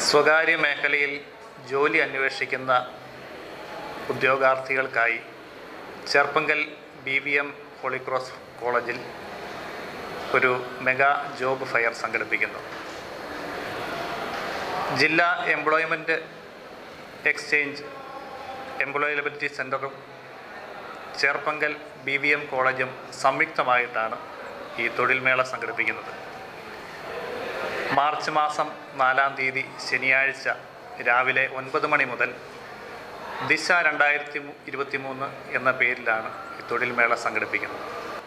സ്വകാര്യ മേഖലയിൽ ജോലി അന്വേഷിക്കുന്ന ഉദ്യോഗാർത്ഥികൾക്കായി Cherpunkal B V M Holy Cross കോളേജിൽ ഒരു മെഗാ ജോബ് ഫെയർ സംഘടിപ്പിക്കുന്നു ജില്ലാ എംപ്ലോയ്മെൻറ്റ് എക്സ്ചേഞ്ച് എംപ്ലോയബിലിറ്റി സെൻറ്ററും ചേർപ്പങ്കൽ ബി വി എം കോളേജും സംയുക്തമായിട്ടാണ് ഈ തൊഴിൽമേള സംഘടിപ്പിക്കുന്നത് മാർച്ച് മാസം നാലാം തീയതി ശനിയാഴ്ച രാവിലെ ഒൻപത് മണി മുതൽ ദിശ രണ്ടായിരത്തി ഇരുപത്തി മൂന്ന് എന്ന പേരിലാണ് ഈ തൊഴിൽമേള സംഘടിപ്പിക്കുന്നത്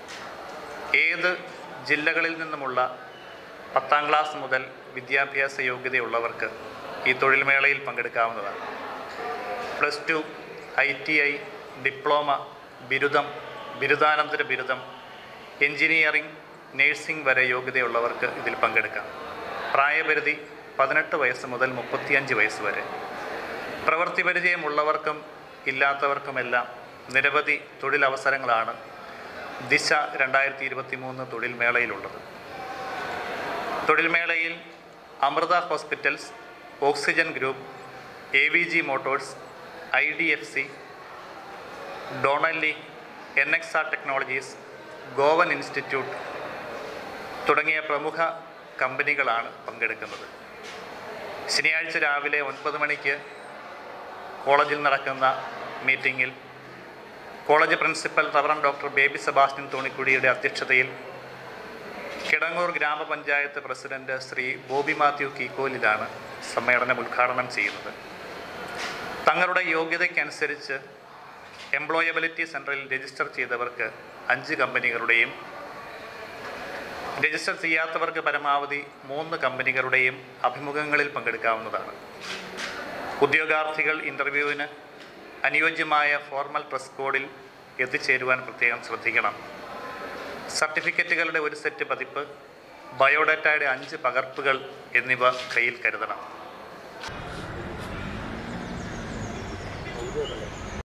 ഏത് ജില്ലകളിൽ നിന്നുമുള്ള പത്താം ക്ലാസ് മുതൽ വിദ്യാഭ്യാസ യോഗ്യതയുള്ളവർക്ക് ഈ തൊഴിൽമേളയിൽ പങ്കെടുക്കാവുന്നതാണ് plus two I T I diploma ബിരുദം ബിരുദാനന്തര ബിരുദം എഞ്ചിനീയറിംഗ് നേഴ്സിംഗ് വരെ യോഗ്യതയുള്ളവർക്ക് ഇതിൽ പങ്കെടുക്കാം പ്രായപരിധി പതിനെട്ട് വയസ്സ് മുതൽ മുപ്പത്തിയഞ്ച് വയസ്സ് വരെ പ്രവൃത്തി പരിചയമുള്ളവർക്കും ഇല്ലാത്തവർക്കുമെല്ലാം നിരവധി തൊഴിലവസരങ്ങളാണ് ദിശ രണ്ടായിരത്തി ഇരുപത്തി മൂന്ന് തൊഴിൽ മേളയിലുള്ളത് തൊഴിൽ മേളയിൽ Amrita hospitals oxygen group A V G motors I D F C Donnelly N X R technologies ഗോവൻ ഇൻസ്റ്റിറ്റ്യൂട്ട് തുടങ്ങിയ പ്രമുഖ കമ്പനികളാണ് പങ്കെടുക്കുന്നത് ശനിയാഴ്ച രാവിലെ ഒൻപത് മണിക്ക് കോളേജിൽ നടക്കുന്ന മീറ്റിങ്ങിൽ college principal reverend doctor Baby Sebastian തോണിക്കുടിയുടെ അധ്യക്ഷതയിൽ കിടങ്ങൂർ ഗ്രാമപഞ്ചായത്ത് പ്രസിഡന്റ് ശ്രീ ബോബി മാത്യു കീക്കോലിലാണ് സമ്മേളനം ഉദ്ഘാടനം ചെയ്യുന്നത് തങ്ങളുടെ യോഗ്യതയ്ക്കനുസരിച്ച് എംപ്ലോയബിലിറ്റി സെൻറ്ററിൽ രജിസ്റ്റർ ചെയ്തവർക്ക് അഞ്ച് കമ്പനികളുടെയും രജിസ്റ്റർ ചെയ്യാത്തവർക്ക് പരമാവധി മൂന്ന് കമ്പനികളുടെയും അഭിമുഖങ്ങളിൽ പങ്കെടുക്കാവുന്നതാണ് ഉദ്യോഗാർത്ഥികൾ ഇൻ്റർവ്യൂവിന് അനുയോജ്യമായ ഫോർമൽ ഡ്രസ് കോഡിൽ എത്തിച്ചേരുവാൻ പ്രത്യേകം ശ്രദ്ധിക്കണം സർട്ടിഫിക്കറ്റുകളുടെ ഒരു സെറ്റ് പതിപ്പ് ബയോഡാറ്റയുടെ അഞ്ച് പകർപ്പുകൾ എന്നിവ കയ്യിൽ കരുതണം